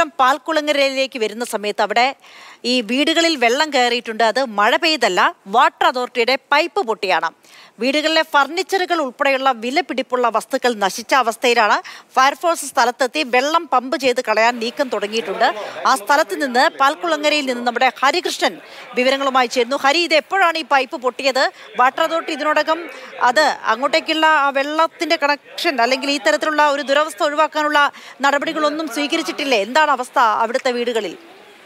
സമീപപുരം പാൽക്കുളങ്ങരയിലേക്ക് വരുന്ന സമയത്ത് അവിടെ ഈ വീടുകളിൽ വെള്ളം കയറിയിട്ടുണ്ട് അത് മഴ പെയ്തല്ല വാട്ടർ അതോറിറ്റിയുടെ പൈപ്പ് പൊട്ടിയാണ് വീടുകളിലെ ഫർണിച്ചറുകൾ ഉൾപ്പെടെയുള്ള വിലപിടിപ്പുള്ള വസ്തുക്കൾ നശിച്ച അവസ്ഥയിലാണ് ഫയർഫോഴ്സ് സ്ഥലത്തെത്തി വെള്ളം പമ്പ് ചെയ്ത് കളയാൻ നീക്കം തുടങ്ങിയിട്ടുണ്ട് ആ സ്ഥലത്ത് നിന്ന് പാൽക്കുളങ്ങരയിൽ നിന്ന് നമ്മുടെ ഹരികൃഷ്ണൻ വിവരങ്ങളുമായി ചേരുന്നു ഹരി ഇത് എപ്പോഴാണ് ഈ പൈപ്പ് പൊട്ടിയത് വാട്ടർ അതോറിറ്റി ഇതിനോടകം അത് അങ്ങോട്ടേക്കുള്ള ആ വെള്ളത്തിന്റെ കണക്ഷൻ അല്ലെങ്കിൽ ഈ തരത്തിലുള്ള ഒരു ദുരവസ്ഥ ഒഴിവാക്കാനുള്ള നടപടികളൊന്നും സ്വീകരിച്ചിട്ടില്ലേ എന്താണ് അവസ്ഥ അവിടുത്തെ വീടുകളിൽ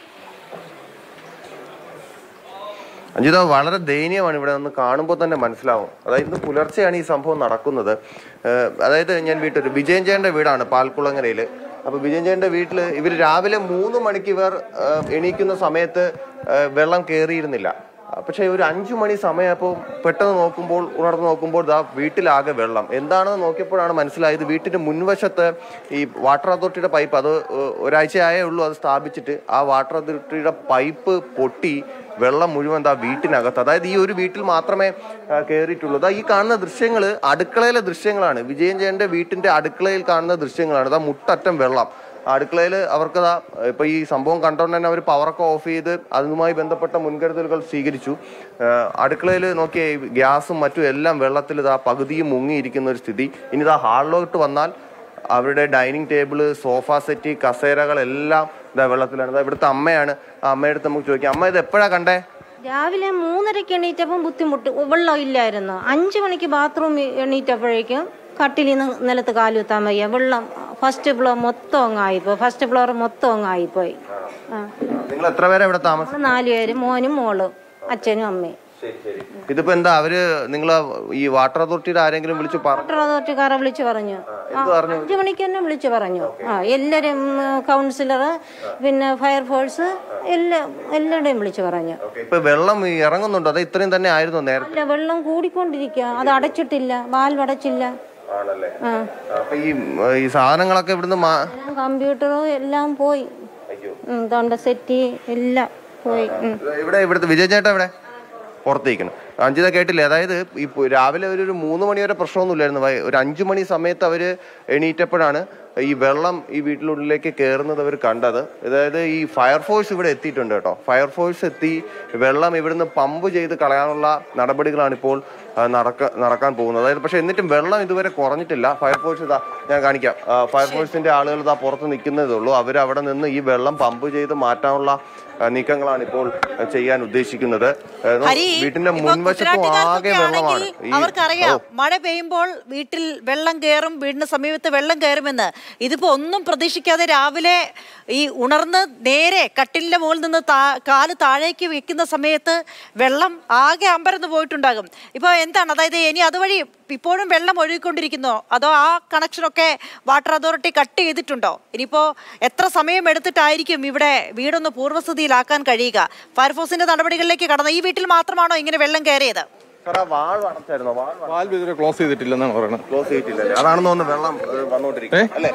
അഞ്ജിത വളരെ ദയനീയമാണ് ഇവിടെ നിന്ന് കാണുമ്പോൾ തന്നെ മനസ്സിലാവും അതായത് ഇന്ന് പുലർച്ചെയാണ് ഈ സംഭവം നടക്കുന്നത് ഏഹ് അതായത് ഞാൻ വീട്ടിൽ വിജയൻ ചേട്ടൻ്റെ വീടാണ് പാൽക്കുളങ്ങരയിൽ അപ്പോൾ വിജയൻ ചേട്ടൻ്റെ വീട്ടിൽ ഇവർ രാവിലെ മൂന്ന് മണിക്ക് ഇവർ ഏഹ് എണീക്കുന്ന സമയത്ത് ഏഹ് വെള്ളം കയറിയിരുന്നില്ല പക്ഷേ ഒരു അഞ്ചു മണി സമയപ്പോൾ പെട്ടെന്ന് നോക്കുമ്പോൾ ഉണർന്ന് നോക്കുമ്പോൾ ദാ വീട്ടിലാകെ വെള്ളം എന്താണെന്ന് നോക്കിയപ്പോഴാണ് മനസ്സിലായത് വീട്ടിന്റെ മുൻവശത്ത് ഈ വാട്ടർ അതോറിറ്റിയുടെ പൈപ്പ് അത് ഏഹ് ഒരാഴ്ചയായേ ഉള്ളൂ അത് സ്ഥാപിച്ചിട്ട് ആ വാട്ടർ അതോറിറ്റിയുടെ പൈപ്പ് പൊട്ടി വെള്ളം മുഴുവൻ ദാ വീട്ടിനകത്ത് അതായത് ഈ ഒരു വീട്ടിൽ മാത്രമേ ആ, കയറിയിട്ടുള്ളൂ ദാ ഈ കാണുന്ന ദൃശ്യങ്ങൾ അടുക്കളയിലെ ദൃശ്യങ്ങളാണ് വിജയൻ ചേട്ടന്റെ വീട്ടിന്റെ അടുക്കളയിൽ കാണുന്ന ദൃശ്യങ്ങളാണ് ദാ മുട്ടറ്റം വെള്ളം അടുക്കളയിൽ അവർക്ക് ദാ ഇപ്പൊ ഈ സംഭവം കണ്ടുകൊണ്ട് തന്നെ അവർ പവറൊക്കെ ഓഫ് ചെയ്ത് അതുമായി ബന്ധപ്പെട്ട മുൻകരുതലുകൾ സ്വീകരിച്ചു അടുക്കളയിൽ നോക്കിയ ഗ്യാസും മറ്റും എല്ലാം വെള്ളത്തിൽ ഇതാ പകുതിയും മുങ്ങിയിരിക്കുന്ന ഒരു സ്ഥിതി ഇനി ഇതാ ഹാളിലോട്ട് വന്നാൽ അവരുടെ ഡൈനിങ് ടേബിള് സോഫ സെറ്റ് കസേരകളെല്ലാം ഇതാ വെള്ളത്തിലാണ് ഇതാ ഇവിടുത്തെ അമ്മയാണ് ആ അമ്മയുടെ അടുത്ത് നമുക്ക് ചോദിക്കാം അമ്മ ഇത് എപ്പോഴാ കണ്ടേ രാവിലെ മൂന്നരയ്ക്ക് എണീറ്റപ്പം ബുദ്ധിമുട്ട് വെള്ളം ഇല്ലായിരുന്നു അഞ്ചു മണിക്ക് ബാത്റൂം എണീറ്റപ്പോഴേക്കും കട്ടിലിൽ നിന്ന് നിലത്ത് കാലുത്താൻ വയ്യ വെള്ളം ഫസ്റ്റ് ഫ്ലോർ മൊത്തം അങ്ങായിപ്പോയി ഫസ്റ്റ് ഫ്ലോർ മൊത്തം അങ്ങായിപ്പോയി ആ നിങ്ങൾ എത്ര പേരാ ഇവിടെ താമസം നമ്മള് നാലുപേര് മോനും മോളും അച്ഛനും അമ്മയും ഇതിപ്പോ എന്താ അവര് നിങ്ങൾ ഈ വാട്ടർ അതോറിറ്റിയുടെ ആരെങ്കിലും വിളിച്ച് പറഞ്ഞു വാട്ടർ അതോറിറ്റിക്കാരെ വിളിച്ചു പറഞ്ഞു ആ, അഞ്ചു മണിക്ക് തന്നെ വിളിച്ചു പറഞ്ഞു ആ എല്ലാരും കൗൺസിലർ പിന്നെ ഫയർഫോഴ്സ് എല്ലാ എല്ലാവരുടെയും വിളിച്ചു പറഞ്ഞു ഇപ്പൊ വെള്ളം ഈ ഇറങ്ങുന്നുണ്ടോ അത് ഇത്രയും തന്നെ ആയിരുന്നു നേരത്തെ അല്ല വെള്ളം കൂടിക്കൊണ്ടിരിക്കുക അത് അടച്ചിട്ടില്ല വാൽവ് അടച്ചില്ല ആണല്ലേ ആ അപ്പൊ ഈ ഈ സാധനങ്ങളൊക്കെ ഇവിടുന്ന് മാ കമ്പ്യൂട്ടറും എല്ലാം പോയി ഉം, തൊണ്ട സെറ്റി എല്ലാം പോയി ഉം. ഇവിടെ ഇവിടുത്തെ വിജയ ചേട്ടാ ഇവിടെ പുറത്തേക്കണം അഞ്ചിത കേട്ടില്ലേ അതായത് ഈ പു- രാവിലെ ഒരു ഒരു മൂന്ന് മണി വരെ പ്രശ്നമൊന്നുമില്ലായിരുന്നു വൈ- ഒരു അഞ്ചു മണി സമയത്ത് അവര് എണീറ്റപ്പോഴാണ് ഈ വെള്ളം ഈ വീട്ടിനുള്ളിലേക്ക് കയറുന്നത് അവർ കണ്ടത് അതായത് ഈ ഫയർഫോഴ്സ് ഇവിടെ എത്തിയിട്ടുണ്ട് കേട്ടോ ഫയർഫോഴ്സ് എത്തി വെള്ളം ഇവിടുന്ന് പമ്പ് ചെയ്ത് കളയാനുള്ള നടപടികളാണ് ഇപ്പോൾ ആ, നടക്ക നടക്കാൻ പോകുന്നത് അതായത് പക്ഷെ എന്നിട്ടും വെള്ളം ഇതുവരെ കുറഞ്ഞിട്ടില്ല ഫയർഫോഴ്സ് ഇതാ ഞാൻ കാണിക്കാം ആ, ഫയർഫോഴ്സിന്റെ ആളുകൾ ഇതാ പുറത്ത് നിൽക്കുന്നതേ ഉള്ളൂ അവർ അവിടെ നിന്ന് ഈ വെള്ളം പമ്പ് ചെയ്ത് മാറ്റാനുള്ള ആ, നീക്കങ്ങളാണ് ഇപ്പോൾ ആ, ചെയ്യാൻ ഉദ്ദേശിക്കുന്നത് ആ, ഹരി വീട്ടിന്റെ ഇപ്പൊ മുൻവശത്തും ആകെ ഗുജറാത്തിക്കാർക്കൊക്കെ വെള്ളമാണ് ആണെങ്കിൽ ഈ അവർക്കറിയാം മഴ പെയ്യുമ്പോൾ വീട്ടിൽ വെള്ളം കയറും വീടിന് സമീപത്ത് വെള്ളം കയറുമെന്ന് ഇതിപ്പോ ഒന്നും പ്രതീക്ഷിക്കാതെ രാവിലെ ഈ ഉണർന്ന് നേരെ കട്ടിലിന്റെ മുകളിൽ നിന്ന് താ- കാല് താഴേക്ക് വെക്കുന്ന സമയത്ത് വെള്ളം ആകെ അമ്പരന്ന് പോയിട്ടുണ്ടാകും ഇപ്പൊ എന്താണ് അതായത് ഇനി അതുവഴി ഇപ്പോഴും വെള്ളം ഒഴുകിക്കൊണ്ടിരിക്കുന്നോ അതോ ആ കണക്ഷനൊക്കെ വാട്ടർ അതോറിറ്റി കട്ട് ചെയ്തിട്ടുണ്ടോ ഇനിയിപ്പോ എത്ര സമയം എടുത്തിട്ടായിരിക്കും ഇവിടെ വീടൊന്ന് പൂർവ്വസ്ഥിതിയിലാക്കാൻ കഴിയുക ഫയർഫോഴ്സിന്റെ നടപടികളിലേക്ക് കടന്നു ഈ വീട്ടിൽ മാത്രമാണോ ഇങ്ങനെ വെള്ളം കയറിയത് സാർ, ആ വാൾവ് അടച്ചായിരുന്നോ വാൾവ് വാൽവ് ഇതുവരെ ക്ലോസ് ചെയ്തിട്ടില്ലെന്നാണ് പറയുന്നത് ക്ലോസ് ചെയ്തിട്ടില്ലല്ലേ അതാണെന്ന് തോന്നുന്നു വെള്ളം ഏ, വന്നുകൊണ്ടിരിക്കുന്നത് അല്ലേ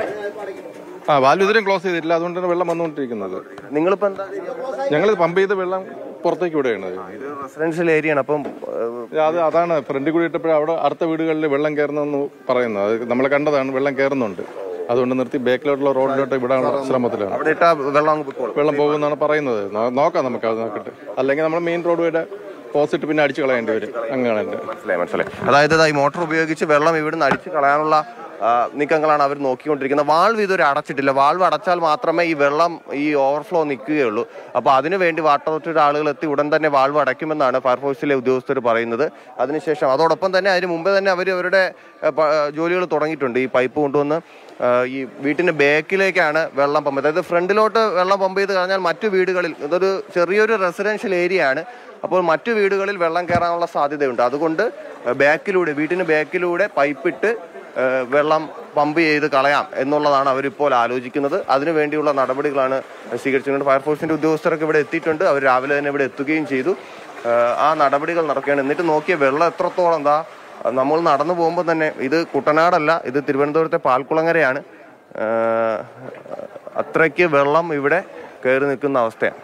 ആ വാൽവ് ഇതുവരെ ക്ലോസ് ചെയ്തിട്ടില്ല അതുകൊണ്ടാണ് വെള്ളം വന്നുകൊണ്ടിരിക്കുന്നത് നിങ്ങളിപ്പോ എന്താ ചെയ്യാൻ പോകുന്നത്? ഞങ്ങൾ പമ്പ് ചെയ്ത് വെള്ളം പുറത്തേക്ക് വിടുകയാണ് ഇത് റെസിഡൻഷ്യൽ ഏരിയ ആണ് അപ്പം ഏ, അത് അതാണ് ഫ്രണ്ടിൽ കൂടി ഇട്ടപ്പോഴും അവിടെ അടുത്ത വീടുകളിൽ വെള്ളം കയറുന്നെന്ന് പറയുന്നത് അത് നമ്മൾ കണ്ടതാണ് വെള്ളം കയറുന്നുണ്ട് അതുകൊണ്ട് നിർത്തി ബാക്കിലോട്ടുള്ള റോഡിലോട്ട് വിടാനുള്ള ശ്രമത്തിലാണ് അവിടെ ഇട്ടാ വെള്ളം അങ്ങ് പൊക്കോളും വെള്ളം പോകുമെന്നാണ് പറയുന്നത് നോ- നോക്കാം നമുക്ക് അത് നോക്കിട്ട് അല്ലെങ്കിൽ നമ്മൾ മെയിൻ റോഡ് വരെ പോസിറ്റ് പിന്നെ അടിച്ചു കളയേണ്ടി വരും അങ്ങനെയാണ് മനസ്സിലായി മനസ്സിലായി അതായത് ദാ ഈ മോട്ടോർ ഉപയോഗിച്ച് വെള്ളം ഇവിടുന്ന് അടിച്ചു കളയാനുള്ള ആ, നീക്കങ്ങളാണ് അവർ നോക്കിക്കൊണ്ടിരിക്കുന്നത് വാൾവ് ഇതുവരെ അടച്ചിട്ടില്ല വാൾവ് അടച്ചാൽ മാത്രമേ ഈ വെള്ളം ഈ ഓവർഫ്ലോ നിൽക്കുകയുള്ളൂ അപ്പോൾ അതിനു വേണ്ടി വാട്ടർ അതോറിറ്റിയുടെ ആളുകൾ എത്തി ഉടൻ തന്നെ വാൾവ് അടയ്ക്കുമെന്നാണ് ഫയർഫോഴ്സിലെ ഉദ്യോഗസ്ഥർ പറയുന്നത് അതിനുശേഷം അതോടൊപ്പം തന്നെ അതിന് മുമ്പേ തന്നെ അവർ അവരുടെ ജോലികൾ തുടങ്ങിയിട്ടുണ്ട് ഈ പൈപ്പ് കൊണ്ടുവന്ന് ആ, ഈ വീട്ടിന്റെ ബാക്കിലേക്കാണ് വെള്ളം പമ്പ് അതായത് ഫ്രണ്ടിലോട്ട് വെള്ളം പമ്പ് ചെയ്ത് കഴിഞ്ഞാൽ മറ്റു വീടുകളിൽ ഇതൊരു ചെറിയൊരു റെസിഡൻഷ്യൽ ഏരിയ ആണ് അപ്പോൾ മറ്റു വീടുകളിൽ വെള്ളം കയറാനുള്ള സാധ്യതയുണ്ട് അതുകൊണ്ട് ബാക്കിലൂടെ വീട്ടിന് ബാക്കിലൂടെ പൈപ്പിട്ട് ഏഹ്, വെള്ളം പമ്പ് ചെയ്ത് കളയാം എന്നുള്ളതാണ് അവരിപ്പോൾ ആലോചിക്കുന്നത് അതിനു വേണ്ടിയുള്ള നടപടികളാണ് സ്വീകരിച്ചിട്ടുണ്ട് ഫയർഫോഴ്സിന്റെ ഉദ്യോഗസ്ഥരൊക്കെ ഇവിടെ എത്തിയിട്ടുണ്ട് അവർ രാവിലെ തന്നെ ഇവിടെ എത്തുകയും ചെയ്തു ഏഹ്, ആ നടപടികൾ നടക്കുകയാണ് എന്നിട്ട് നോക്കിയ വെള്ളം എത്രത്തോളം എന്താ നമ്മൾ നടന്നു പോകുമ്പോൾ തന്നെ ഇത് കുട്ടനാടല്ല ഇത് തിരുവനന്തപുരത്തെ പാൽക്കുളങ്ങരയാണ് ഏഹ്, അത്രയ്ക്ക് വെള്ളം ഇവിടെ കയറി നിൽക്കുന്ന അവസ്ഥയാണ്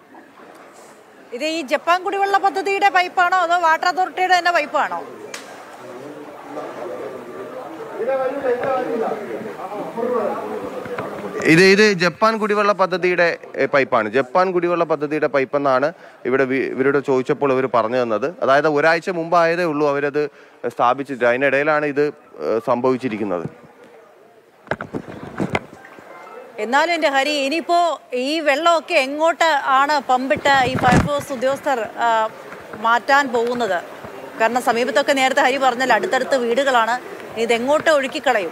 ഇത് ഈ ജപ്പാൻ കുടിവെള്ള പദ്ധതിയുടെ പൈപ്പാണോ അതോ വാട്ടർ അതോറിറ്റിയുടെ തന്നെ പൈപ്പാണോ ഇത് ഇത് ജപ്പാൻ കുടിവെള്ള പദ്ധതിയുടെ എ, പൈപ്പാണ് ജപ്പാൻ കുടിവെള്ള പദ്ധതിയുടെ പൈപ്പ് എന്നാണ് ഇവിടെ വി- ഇവരോട് ചോദിച്ചപ്പോൾ ഇവർ പറഞ്ഞു തന്നത് അതായത് ഒരാഴ്ച മുമ്പായതേ ഉള്ളൂ അവരത് സ്ഥാപിച്ചിട്ട് അതിനിടയിലാണ് ഇത് ഏ, സംഭവിച്ചിരിക്കുന്നത് എന്നാലും എൻ്റെ ഹരി ഇനിയിപ്പോ ഈ വെള്ളമൊക്കെ എങ്ങോട്ട് ആണ് പമ്പിട്ട് ഈ ഫയർഫോഴ്സ് ഉദ്യോഗസ്ഥർ ആ, മാറ്റാൻ പോകുന്നത് കാരണം സമീപത്തൊക്കെ നേരത്തെ ഹരി പറഞ്ഞല്ലോ അടുത്തടുത്ത് വീടുകളാണ് ഇതെങ്ങോട്ട് ഒഴുക്കിക്കളയും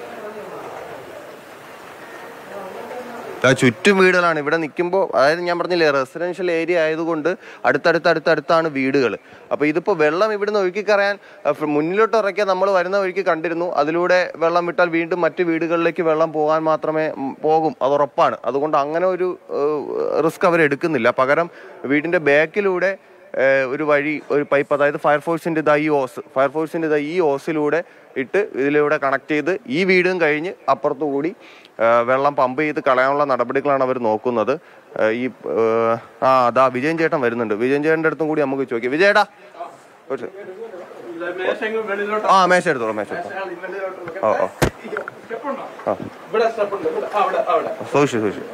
ആ, ചുറ്റും വീടുകളാണ് ഇവിടെ നിൽക്കുമ്പോൾ അതായത് ഞാൻ പറഞ്ഞില്ലേ റെസിഡൻഷ്യൽ ഏരിയ ആയതുകൊണ്ട് അടുത്തടുത്ത് അടുത്തടുത്താണ് വീടുകൾ അപ്പോൾ ഇതിപ്പോൾ വെള്ളം ഇവിടുന്ന് ഒഴുക്കിക്കറിയാൻ ആ, ഫ്ര- മുന്നിലോട്ട് ഇറക്കിയാൽ നമ്മൾ വരുന്ന വഴിക്ക് കണ്ടിരുന്നു അതിലൂടെ വെള്ളം വിട്ടാൽ വീണ്ടും മറ്റ് വീടുകളിലേക്ക് വെള്ളം പോകാൻ മാത്രമേ ഉം, പോകും അത് ഉറപ്പാണ് അതുകൊണ്ട് അങ്ങനെ ഒരു റിസ്ക് അവർ എടുക്കുന്നില്ല പകരം വീടിൻ്റെ ബാക്കിലൂടെ ഏഹ് ഒരു വഴി ഒരു പൈപ്പ് അതായത് ഫയർഫോഴ്സിന്റെ ഇതാ ഈ ഓസ് ഫയർഫോഴ്സിന്റെ ഇതാ ഈ ഓസിലൂടെ ഇട്ട് ഇതിലൂടെ കണക്ട് ചെയ്ത് ഈ വീടും കഴിഞ്ഞ് അപ്പുറത്തു കൂടി ഏഹ് വെള്ളം പമ്പ് ചെയ്ത് കളയാനുള്ള നടപടികളാണ് അവർ നോക്കുന്നത് ഏഹ് ഈ ഏഹ് ആ അതാ വിജയൻ ചേട്ടൻ വരുന്നുണ്ട് വിജയൻ ചേട്ടൻ്റെ അടുത്തും കൂടി നമുക്ക് ചോദിക്കാം വിജയേട്ടാ ഒരു ആ മേശ എടുത്തോളൂ മേശ എടുത്തോ ഓ ഓ ആ സൂക്ഷിച്ചു സൂക്ഷിച്ചു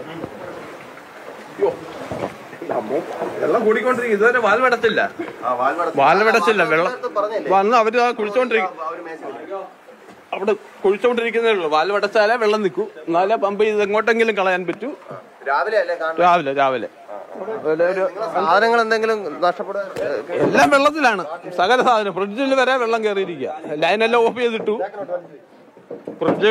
വെള്ളം കൂടിക്കൊണ്ടിരിക്കും ഇതുവരെ വാൽവടച്ചില്ല വാൽവടച്ചില്ല വെള്ളം വന്ന് അവര് ആ കുഴിച്ചോണ്ടിരിക്കും അവിടെ കുഴിച്ചോണ്ടിരിക്കുന്നേ ഉള്ളൂ വാൽവടച്ചാലേ വെള്ളം നിൽക്കൂ എന്നാലേ പമ്പ് ചെയ്ത് എങ്ങോട്ടെങ്കിലും കളയാൻ പറ്റൂ രാവിലെ അല്ലേ കാണുന്നത്? രാവിലെ രാവിലെ അതുപോലെ ഒരു സാധനങ്ങൾ എന്തെങ്കിലും നഷ്ടപ്പെടാൻ എല്ലാം വെള്ളത്തിലാണ് സകല സാധനം ഫ്രിഡ്ജിൽ വരെ വെള്ളം കയറിയിരിക്കുക ലൈനെല്ലാം ഓഫ് ചെയ്തിട്ടു ഫ്രിഡ്ജ്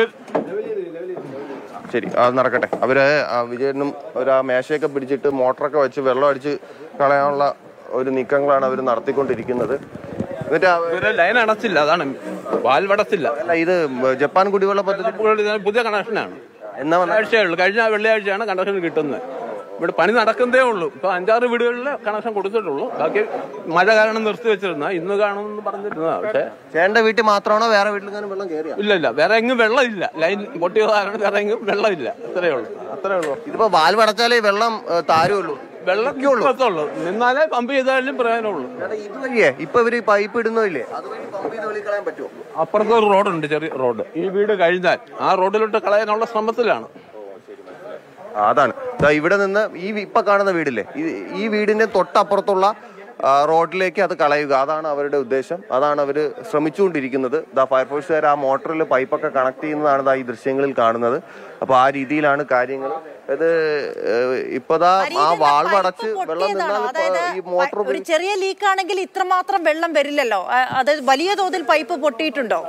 ശരി അത് നടക്കട്ടെ അവര് ആ വിജയനും ഒരു ആ മേശയൊക്കെ പിടിച്ചിട്ട് മോട്ടറൊക്കെ വെച്ച് വെള്ളം അടിച്ച് കളയാനുള്ള ഒരു നീക്കങ്ങളാണ് അവർ നടത്തിക്കൊണ്ടിരിക്കുന്നത് എന്നിട്ട് അവ- ഇതുവരെ ലൈൻ അടച്ചില്ല അതാണ് വാൽവടച്ചില്ല അല്ല ഇത് ജപ്പാൻ കുടിവെള്ള പദ്ധതി പുതിയ കണക്ഷനാണ് എന്നാ വന്ന- വെള്ളിയാഴ്ചയുള്ളൂ കഴിഞ്ഞ വെള്ളിയാഴ്ചയാണ് കണക്ഷൻ കിട്ടുന്നത് ഇവിടെ പണി നടക്കുന്നതേ ഉള്ളൂ ഇപ്പൊ അഞ്ചാറ് വീടുകളിൽ കണക്ഷൻ കൊടുത്തിട്ടുള്ളൂ ബാക്കി മഴ കാരണം നിർത്തി വെച്ചിരുന്ന ഇന്ന് കാണുമെന്ന് പറഞ്ഞിരുന്നതാ പക്ഷേ ചേട്ടന്റെ വീട്ടിൽ മാത്രമാണോ വേറെ വീട്ടിലെങ്ങാനും വെള്ളം കയറിയ ഇല്ല ഇല്ല വേറെ എങ്ങും വെള്ളമില്ല ലൈൻ പൊട്ടിയത് കാരണം വേറെ എങ്ങും വെള്ളമില്ല അത്രേ ഉള്ളൂ അത്രേ ഉള്ളൂ ഇതിപ്പോ വാൽവ് അടച്ചാലേ വെള്ളം ഏ, താരുള്ളൂ വെള്ളം ഉള്ളൂ നിന്നാലേ പമ്പ് ചെയ്താലും പ്രയോജനമുള്ളൂ ഇതുവഴിയേ ഇപ്പൊ ഇവര് ഈ പൈപ്പ് ഇടുന്നില്ലേ അതുവഴി പമ്പ് ചെയ്ത് വെളി കളയാൻ പറ്റുമോ അപ്പുറത്ത് ഒരു റോഡുണ്ട് ചെറിയ റോഡ് ഈ വീട് കഴിഞ്ഞാൽ ആ റോഡിലോട്ട് കളയാനുള്ള ശ്രമത്തിലാണ് ആ, അതാണ് ദാ ഇവിടെ നിന്ന് ഈ വി- ഇപ്പൊ കാണുന്ന വീടില്ലേ ഈ- ഈ വീടിന്റെ തൊട്ടപ്പുറത്തുള്ള ആ, റോഡിലേക്ക് അത് കളയുക അതാണ് അവരുടെ ഉദ്ദേശം അതാണ് അവർ ശ്രമിച്ചുകൊണ്ടിരിക്കുന്നത് ദാ ഫയർഫോഴ്സുകാർ ആ മോട്ടറിൽ പൈപ്പൊക്കെ കണക്ട് ചെയ്യുന്നതാണ് ദാ ഈ ദൃശ്യങ്ങളിൽ കാണുന്നത് അപ്പൊ ആ രീതിയിലാണ് കാര്യങ്ങൾ ഇത് ഏഹ്, ഇപ്പതാ ആ അരിയിലുള്ള വാൾവ് പൈപ്പ് അടച്ച് വെള്ളം പൊട്ടിയതാണോ? നിന്നാൽ ഇപ്പൊ അതായത് ഈ മോട്ടോർ ഒരു ചെറിയ ലീക്ക് ആണെങ്കിൽ ഇത്രമാത്രം വെള്ളം വരില്ലല്ലോ ആ, അത് വലിയ തോതിൽ പൈപ്പ് പൊട്ടിയിട്ടുണ്ടോ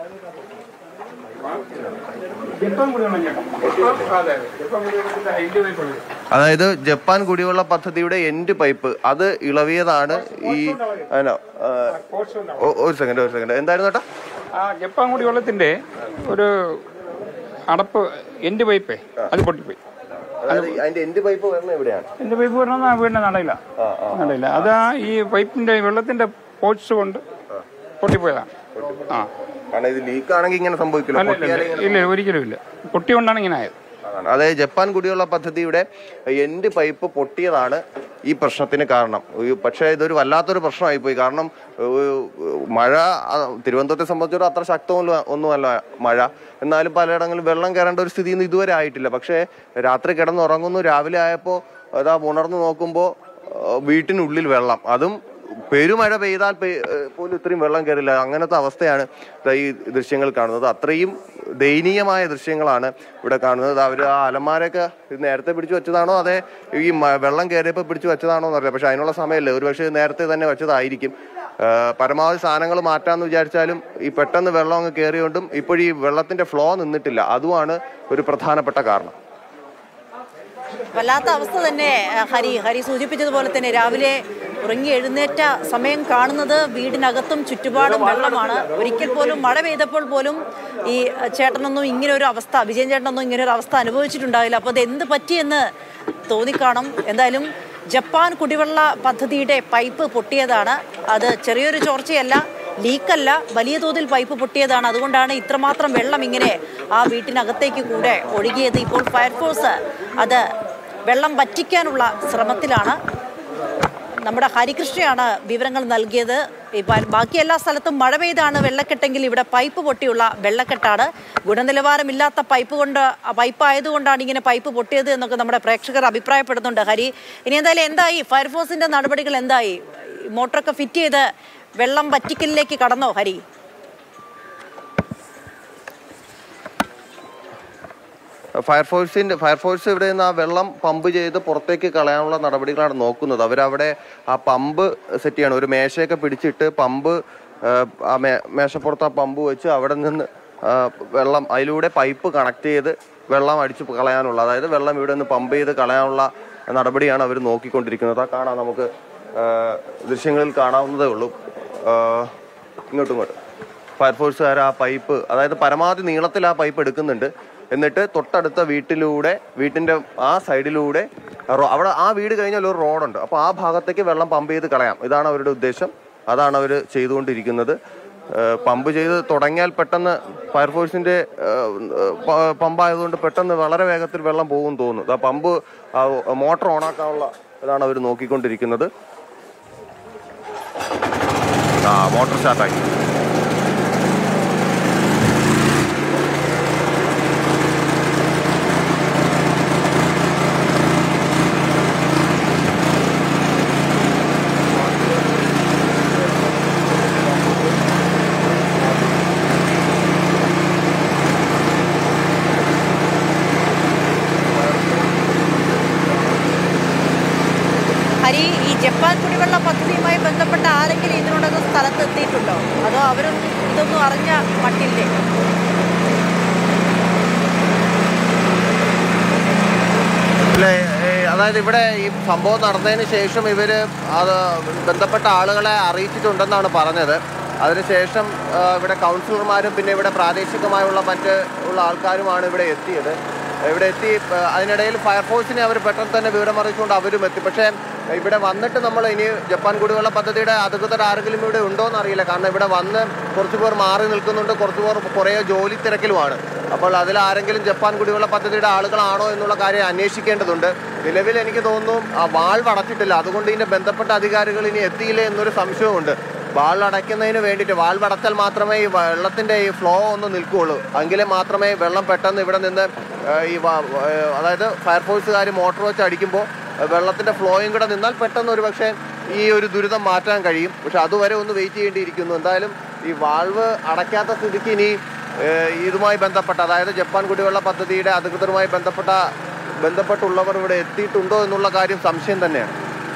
അതായത് ജപ്പാൻ കുടിവെള്ള പദ്ധതിയുടെ എൻഡ് പൈപ്പ് അത് ഇളവിയതാണ് ഈ അല്ല, ആ, ഒ- ഒരു സെക്കൻഡ് ഒരു സെക്കൻഡ് എന്തായിരുന്നു ഏട്ടാ ആ ജപ്പാൻ കുടി വെള്ളത്തിന്റെ ഒരു അടപ്പ് എന്റെ പൈപ്പേ അത് പൊട്ടിപ്പോയി അതായത് അതിന്റെ എൻഡ് പൈപ്പ് വരുന്നത് എവിടെയാണ് എന്റെ പൈപ്പ് പറഞ്ഞാൽ വീടിന്റെ നടയില്ല നടയില്ല അത് ആ ഈ പൈപ്പിന്റെ വെള്ളത്തിന്റെ പോഴ്സ് കൊണ്ട് പൊട്ടിപ്പോയതാണ് ആ കാരണം ഇത് ലീക്ക് ആണെങ്കിൽ ഇങ്ങനെ സംഭവിക്കില്ല അല്ല ഇല്ല ഇല്ല ഇല്ല ഒരിക്കലും ഇല്ല പൊട്ടി കൊണ്ടാണ് ഇങ്ങനെ ആയത് അതാണ് അതായത് ജപ്പാൻ കുടിവെള്ള പദ്ധതിയുടെ എൻഡ് പൈപ്പ് പൊട്ടിയതാണ് ഈ പ്രശ്നത്തിന് കാരണം ഒരു- പക്ഷേ ഇതൊരു വല്ലാത്തൊരു പ്രശ്നമായി പോയി കാരണം ഒരു മഴ ആ, തിരുവനന്തപുരത്തെ സംബന്ധിച്ചിടത്തോളം അത്ര ശക്തമല്ല ഒന്നുമല്ല മഴ എന്നാലും പലയിടങ്ങളിലും വെള്ളം കയറേണ്ട ഒരു സ്ഥിതിയൊന്നും ഇതുവരെ ആയിട്ടില്ല പക്ഷേ രാത്രി കിടന്നുറങ്ങുന്നു രാവിലെ ആയപ്പോൾ അതാ ഉണർന്നു നോക്കുമ്പോൾ വീട്ടിനുള്ളിൽ വെള്ളം അതും പെരുമഴ പെയ്താൽ പെയ്- ഏഹ് പോലും ഇത്രയും വെള്ളം കയറില്ല അങ്ങനത്തെ അവസ്ഥയാണ് ദാ ഈ ദൃശ്യങ്ങൾ കാണുന്നത് അത്രയും ദയനീയമായ ദൃശ്യങ്ങളാണ് ഇവിടെ കാണുന്നത് അവർ ആ അലമാരൊക്കെ ഇത് നേരത്തെ പിടിച്ചു വെച്ചതാണോ അതെ ഈ മ- വെള്ളം കയറിയപ്പോൾ പിടിച്ചു വെച്ചതാണോ എന്നറിയാം പക്ഷെ അതിനുള്ള സമയമില്ല ഒരുപക്ഷെ നേരത്തെ തന്നെ വെച്ചതായിരിക്കും ഏഹ് പരമാവധി സാധനങ്ങൾ മാറ്റാമെന്ന് വിചാരിച്ചാലും ഈ പെട്ടെന്ന് വെള്ളം അങ്ങ് കയറിയോണ്ടും ഇപ്പോഴീ വെള്ളത്തിന്റെ ഫ്ലോ നിന്നിട്ടില്ല അതുമാണ് ഒരു പ്രധാനപ്പെട്ട കാരണം വല്ലാത്ത അവസ്ഥ തന്നെ ആ, ഹരി ഹരി സൂചിപ്പിച്ചതുപോലെ തന്നെ രാവിലെ ഉറങ്ങി എഴുന്നേറ്റ സമയം കാണുന്നത് വീടിനകത്തും ചുറ്റുപാടും വെള്ളമാണ് ഒരിക്കൽ പോലും മഴ പെയ്തപ്പോൾ പോലും ഈ ആ, ചേട്ടനൊന്നും ഇങ്ങനെ ഒരു അവസ്ഥ വിജയൻ ചേട്ടനൊന്നും ഇങ്ങനെ ഒരു അവസ്ഥ അനുഭവിച്ചിട്ടുണ്ടാവില്ല അപ്പോൾ അത് എന്ത് പറ്റിയെന്ന് തോന്നിക്കാണും എന്തായാലും ജപ്പാൻ കുടിവെള്ള പദ്ധതിയുടെ പൈപ്പ് പൊട്ടിയതാണ് അത് ചെറിയൊരു ചോർച്ചയല്ല ലീക്കല്ല വലിയ തോതിൽ പൈപ്പ് പൊട്ടിയതാണ് അതുകൊണ്ടാണ് ഇത്രമാത്രം വെള്ളം ഇങ്ങനെ ആ വീട്ടിനകത്തേക്ക് കൂടെ ഒഴുകിയത് ഇപ്പോൾ ഫയർഫോഴ്സ് അത് വെള്ളം വറ്റിക്കാനുള്ള ശ്രമത്തിലാണ് നമ്മുടെ ഹരികൃഷ്ണയാണ് വിവരങ്ങൾ നൽകിയത് ഈ ബ- ബാക്കി എല്ലാ സ്ഥലത്തും മഴ പെയ്താണ് വെള്ളക്കെട്ടെങ്കിൽ ഇവിടെ പൈപ്പ് പൊട്ടിയുള്ള വെള്ളക്കെട്ടാണ് ഗുണനിലവാരമില്ലാത്ത പൈപ്പ് കൊണ്ട് ആ പൈപ്പ് ആയതുകൊണ്ടാണ് ഇങ്ങനെ പൈപ്പ് പൊട്ടിയത് എന്നൊക്കെ നമ്മുടെ പ്രേക്ഷകർ അഭിപ്രായപ്പെടുന്നുണ്ട് ഹരി ഇനി എന്തായാലും എന്തായി ഫയർഫോഴ്സിന്റെ നടപടികൾ എന്തായി മോട്ടറൊക്കെ ഫിറ്റ് ചെയ്ത് വെള്ളം വറ്റിക്കലിലേക്ക് കടന്നോ ഹരി ഫയർഫോഴ്സിന്റെ ഫയർഫോഴ്സ് ഇവിടെ നിന്ന് ആ വെള്ളം പമ്പ് ചെയ്ത് പുറത്തേക്ക് കളയാനുള്ള നടപടികളാണ് നോക്കുന്നത് അവരവിടെ ആ പമ്പ് സെറ്റ് ചെയ്യണം ഒരു മേശയൊക്കെ പിടിച്ചിട്ട് പമ്പ് ആ, ആ മേ- മേശപ്പുറത്ത് ആ പമ്പ് വെച്ച് അവിടെ നിന്ന് ആ, വെള്ളം അതിലൂടെ പൈപ്പ് കണക്ട് ചെയ്ത് വെള്ളം അടിച്ച് കളയാനുള്ള അതായത് വെള്ളം ഇവിടെ നിന്ന് പമ്പ് ചെയ്ത് കളയാനുള്ള നടപടിയാണ് അവർ നോക്കിക്കൊണ്ടിരിക്കുന്നത് ആ കാണാം നമുക്ക് ആ, ദൃശ്യങ്ങളിൽ കാണാവുന്നതേ ഉള്ളൂ ആ, ഇങ്ങോട്ടും ഇങ്ങോട്ടും ഫയർഫോഴ്സുകാർ ആ പൈപ്പ് അതായത് പരമാവധി നീളത്തിൽ ആ പൈപ്പ് എടുക്കുന്നുണ്ട് എന്നിട്ട് തൊട്ടടുത്ത വീട്ടിലൂടെ വീട്ടിന്റെ ആ സൈഡിലൂടെ റോ- അവിടെ ആ വീട് കഴിഞ്ഞാൽ ഒരു റോഡുണ്ട് അപ്പോൾ ആ ഭാഗത്തേക്ക് വെള്ളം പമ്പ് ചെയ്ത് കളയാം ഇതാണ് അവരുടെ ഉദ്ദേശം അതാണ് അവർ ചെയ്തുകൊണ്ടിരിക്കുന്നത് ഏഹ് പമ്പ് ചെയ്ത് തുടങ്ങിയാൽ പെട്ടെന്ന് ഫയർഫോഴ്സിന്റെ പമ്പ് ആയതുകൊണ്ട് പെട്ടെന്ന് വളരെ വേഗത്തിൽ വെള്ളം പോകും തോന്നുന്നു ആ പമ്പ് മോട്ടോർ ഓണാക്കാനുള്ള ഇതാണ് അവർ നോക്കിക്കൊണ്ടിരിക്കുന്നത് ആ മോട്ടോർ സ്റ്റാർട്ടാക്കി ഹരി ഈ ജപ്പാൻ കുടിവെള്ള പദ്ധതിയുമായി ബന്ധപ്പെട്ട ആരെങ്കിലും ഇതിനോടൊക്കെ സ്ഥലത്ത് എത്തിയിട്ടുണ്ടോ അതോ അവരും ഇതൊന്നും അറിഞ്ഞ മട്ടില്ലേ ഇല്ല, ഏ, അതായത് ഇവിടെ ഈ സംഭവം നടന്നതിന് ശേഷം ഇവര് അത് ബന്ധപ്പെട്ട ആളുകളെ അറിയിച്ചിട്ടുണ്ടെന്നാണ് പറഞ്ഞത് അതിനുശേഷം ആ, ഇവിടെ കൗൺസിലർമാരും പിന്നെ ഇവിടെ പ്രാദേശികമായുള്ള മറ്റ് ഉള്ള ആൾക്കാരുമാണ് ഇവിടെ എത്തിയത് ഇവിടെ എത്തി ആ, അതിനിടയിൽ ഫയർഫോഴ്സിനെ അവർ പെട്ടെന്ന് തന്നെ വിവരം അറിയിച്ചുകൊണ്ട് അവരും എത്തി പക്ഷേ ഇവിടെ വന്നിട്ട് നമ്മൾ ഇനി ജപ്പാൻ കുടിവെള്ള പദ്ധതിയുടെ അധികൃതർ ആരെങ്കിലും ഇവിടെ ഉണ്ടോ എന്ന് അറിയില്ല കാരണം ഇവിടെ വന്ന് കുറച്ച് പേർ മാറി നിൽക്കുന്നുണ്ട് കുറച്ച് പേർ കുറേ ജോലി തിരക്കിലുമാണ് അപ്പോൾ അതിൽ ആരെങ്കിലും ജപ്പാൻ കുടിവെള്ള പദ്ധതിയുടെ ആളുകളാണോ എന്നുള്ള കാര്യം അന്വേഷിക്കേണ്ടതുണ്ട് നിലവിൽ എനിക്ക് തോന്നുന്നു ആ വാൾവ് അടച്ചിട്ടില്ല അതുകൊണ്ട് ഇതിന്റെ ബന്ധപ്പെട്ട അധികാരികൾ ഇനി എത്തിയില്ലേ എന്നൊരു സംശയമുണ്ട് വാൾവ് അടയ്ക്കുന്നതിന് വേണ്ടിയിട്ട് വാൾവ് അടച്ചാൽ മാത്രമേ ഈ വെള്ളത്തിന്റെ ഈ ഫ്ലോ ഒന്ന് നിൽക്കുകയുള്ളൂ എങ്കിലേ മാത്രമേ വെള്ളം പെട്ടെന്ന് ഇവിടെ നിന്ന് ആ, ഈ വ- ആ, അതായത് ഫയർഫോഴ്സുകാർ മോട്ടോർ വെച്ച് അടിക്കുമ്പോൾ വെള്ളത്തിന്റെ ഫ്ലോയും കൂടെ നിന്നാൽ പെട്ടെന്ന് ഒരു പക്ഷേ ഈ ഒരു ദുരിതം മാറ്റാൻ കഴിയും പക്ഷെ അതുവരെ ഒന്ന് വെയിറ്റ് ചെയ്യേണ്ടിയിരിക്കുന്നു എന്തായാലും ഈ വാൾവ് അടയ്ക്കാത്ത സ്ഥിതിക്ക് ഇനി ഏഹ്, ഇതുമായി ബന്ധപ്പെട്ട അതായത് ജപ്പാൻ കുടിവെള്ള പദ്ധതിയുടെ അധികൃതരുമായി ബന്ധപ്പെട്ട ബന്ധപ്പെട്ടുള്ളവർ ഇവിടെ എത്തിയിട്ടുണ്ടോ എന്നുള്ള കാര്യം സംശയം തന്നെയാണ്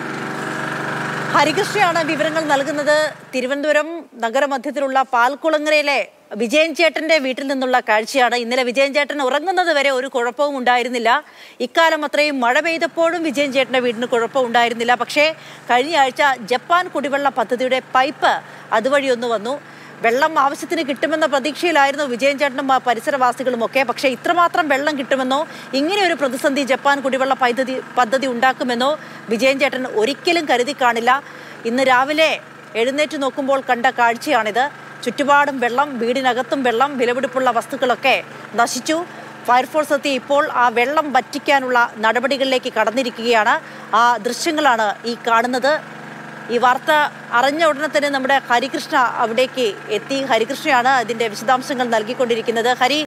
ഹരികൃഷ്ണയാണ് വിവരങ്ങൾ നൽകുന്നത് തിരുവനന്തപുരം നഗരമധ്യത്തിലുള്ള പാൽക്കുളങ്ങരയിലെ വിജയൻ ചേട്ടന്റെ വീട്ടിൽ നിന്നുള്ള കാഴ്ചയാണ് ഇന്നലെ വിജയൻ ചേട്ടൻ ഉറങ്ങുന്നത് വരെ ഒരു കുഴപ്പവും ഉണ്ടായിരുന്നില്ല ഇക്കാലം അത്രയും മഴ പെയ്തപ്പോഴും വിജയൻ ചേട്ടന്റെ വീടിന് കുഴപ്പം ഉണ്ടായിരുന്നില്ല പക്ഷേ കഴിഞ്ഞ ആഴ്ച ജപ്പാൻ കുടിവെള്ള പദ്ധതിയുടെ പൈപ്പ് അതുവഴി ഒന്ന് വന്നു വെള്ളം ആവശ്യത്തിന് കിട്ടുമെന്ന പ്രതീക്ഷയിലായിരുന്നു വിജയൻ ചേട്ടനും ആ പരിസരവാസികളും ഒക്കെ പക്ഷേ ഇത്രമാത്രം വെള്ളം കിട്ടുമെന്നോ ഇങ്ങനെ ഒരു പ്രതിസന്ധി ജപ്പാൻ കുടിവെള്ള പദ്ധതി പദ്ധതി ഉണ്ടാക്കുമെന്നോ വിജയൻ ചേട്ടൻ ഒരിക്കലും കരുതി കാണില്ല ഇന്ന് രാവിലെ എഴുന്നേറ്റ് നോക്കുമ്പോൾ കണ്ട കാഴ്ചയാണിത് ചുറ്റുപാടും വെള്ളം വീടിനകത്തും വെള്ളം വിലപിടിപ്പുള്ള വസ്തുക്കളൊക്കെ നശിച്ചു ഫയർഫോഴ്സ് എത്തി ഇപ്പോൾ ആ വെള്ളം വറ്റിക്കാനുള്ള നടപടികളിലേക്ക് കടന്നിരിക്കുകയാണ് ആ ദൃശ്യങ്ങളാണ് ഈ കാണുന്നത് ഈ വാർത്ത അറിഞ്ഞ ഉടനെ തന്നെ നമ്മുടെ ഹരികൃഷ്ണ അവിടേക്ക് എത്തി ഹരികൃഷ്ണയാണ് അതിന്റെ വിശദാംശങ്ങൾ നൽകിക്കൊണ്ടിരിക്കുന്നത് ഹരി